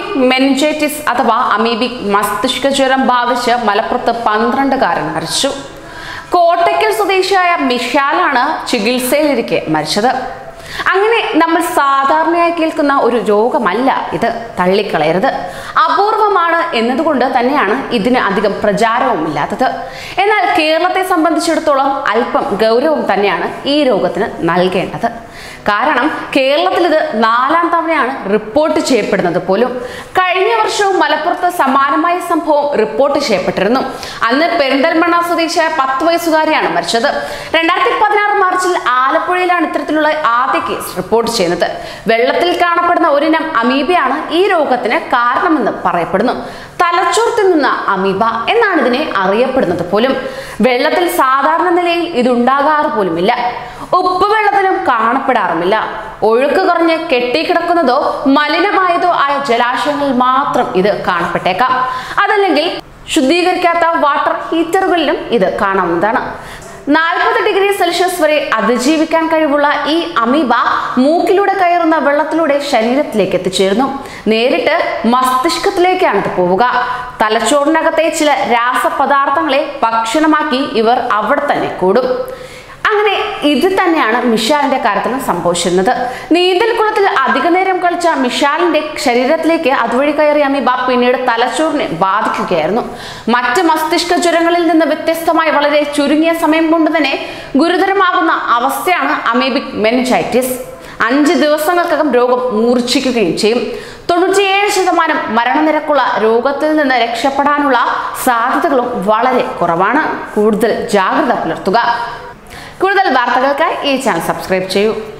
amoebic meningitis അഥവാ amoebic മസ്തിഷ്ക ജ്വരം ബാധിച്ച് മലപ്പുറത്ത് പന്ത്രണ്ടുകാരൻ മരിച്ചു കോട്ടയ്ക്കൽ സ്വദേശിയായ മിഷാലാണ് ചികിത്സയിലിരിക്കെ മരിച്ചത് അങ്ങനെ നമ്മൾ സാധാരണയായി കേൾക്കുന്ന ഒരു രോഗമല്ല ഇത് തള്ളിക്കളയരുത് അപൂർവമാണ് എന്നതുകൊണ്ട് തന്നെയാണ് ഇതിന് അധികം പ്രചാരവുമില്ലാത്തത് എന്നാൽ കേരളത്തെ സംബന്ധിച്ചിടത്തോളം അല്പം ഗൗരവം തന്നെയാണ് ഈ രോഗത്തിന് നൽകേണ്ടത് കാരണം കേരളത്തിൽ ഇത് നാലാം തവണയാണ് റിപ്പോർട്ട് ചെയ്യപ്പെടുന്നത് പോലും കഴിഞ്ഞ വർഷവും മലപ്പുറത്ത് സമാനമായ സംഭവം റിപ്പോർട്ട് ചെയ്യപ്പെട്ടിരുന്നു അന്ന് പെരിന്തൽമണ്ണ സ്വദേശിയായ പത്ത് വയസ്സുകാരിയാണ് മരിച്ചത് രണ്ടായിരത്തി പതിനാറ് മാർച്ചിൽ ആലപ്പുഴയിലാണ് ഇത്തരത്തിലുള്ള ആദ്യ കേസ് റിപ്പോർട്ട് ചെയ്യുന്നത് വെള്ളത്തിൽ കാണപ്പെടുന്ന ഒരിനം അമീബയാണ് ഈ രോഗത്തിന് കാരണമെന്ന് പറയപ്പെടുന്നു തലച്ചോർ തിന്നുന്ന അമീബ എന്നാണ് ഇതിനെ അറിയപ്പെടുന്നത് പോലും വെള്ളത്തിൽ സാധാരണ നിലയിൽ ഇതുണ്ടാകാറ് പോലുമില്ല ഉപ്പ് വെള്ളത്തിലും കാണപ്പെടാറുമില്ല ഒഴുക്ക് കുറഞ്ഞ് കെട്ടിക്കിടക്കുന്നതോ മലിനമായതോ ആയ ജലാശയങ്ങളിൽ മാത്രം ഇത് കാണപ്പെട്ടേക്കാം അതല്ലെങ്കിൽ ശുദ്ധീകരിക്കാത്ത വാട്ടർ ഹീറ്ററുകളിലും ഇത് കാണാവുന്നതാണ് നാൽപ്പത് ഡിഗ്രി സെൽഷ്യസ് വരെ അതിജീവിക്കാൻ കഴിവുള്ള ഈ അമീബ മൂക്കിലൂടെ കയറുന്ന വെള്ളത്തിലൂടെ ശരീരത്തിലേക്ക് എത്തിച്ചേരുന്നു നേരിട്ട് മസ്തിഷ്കത്തിലേക്കാണ് ഇത് പോവുക തലച്ചോറിനകത്തെ ചില രാസപദാർത്ഥങ്ങളെ ഭക്ഷണമാക്കി ഇവർ അവിടെ തന്നെ കൂടും അങ്ങനെ ഇത് തന്നെയാണ് മിഷാലിന്റെ കാര്യത്തിലും സംഭവിച്ചിരുന്നത് നീന്തൽക്കുളത്തിൽ അധിക നേരം കളിച്ച മിഷാലിന്റെ ശരീരത്തിലേക്ക് അതുവഴി കയറിയ അമീബ പിന്നീട് തലച്ചോറിനെ ബാധിക്കുകയായിരുന്നു മറ്റ് മസ്തിഷ്ക ജ്വരങ്ങളിൽ നിന്ന് വ്യത്യസ്തമായി വളരെ ചുരുങ്ങിയ സമയം കൊണ്ട് തന്നെ ഗുരുതരമാകുന്ന അവസ്ഥയാണ് അമീബിക് മെനിഞ്ചൈറ്റിസ് അഞ്ച് ദിവസങ്ങൾക്കകം രോഗം മൂർച്ഛിക്കുകയും ചെയ്യും തൊണ്ണൂറ്റിയേഴ് ശതമാനം മരണനിരക്കുള്ള രോഗത്തിൽ നിന്ന് രക്ഷപ്പെടാനുള്ള സാധ്യതകളും വളരെ കുറവാണ് കൂടുതൽ ജാഗ്രത പുലർത്തുക കൂടുതൽ വാർത്തകൾക്കായി ഈ ചാനൽ സബ്സ്ക്രൈബ് ചെയ്യൂ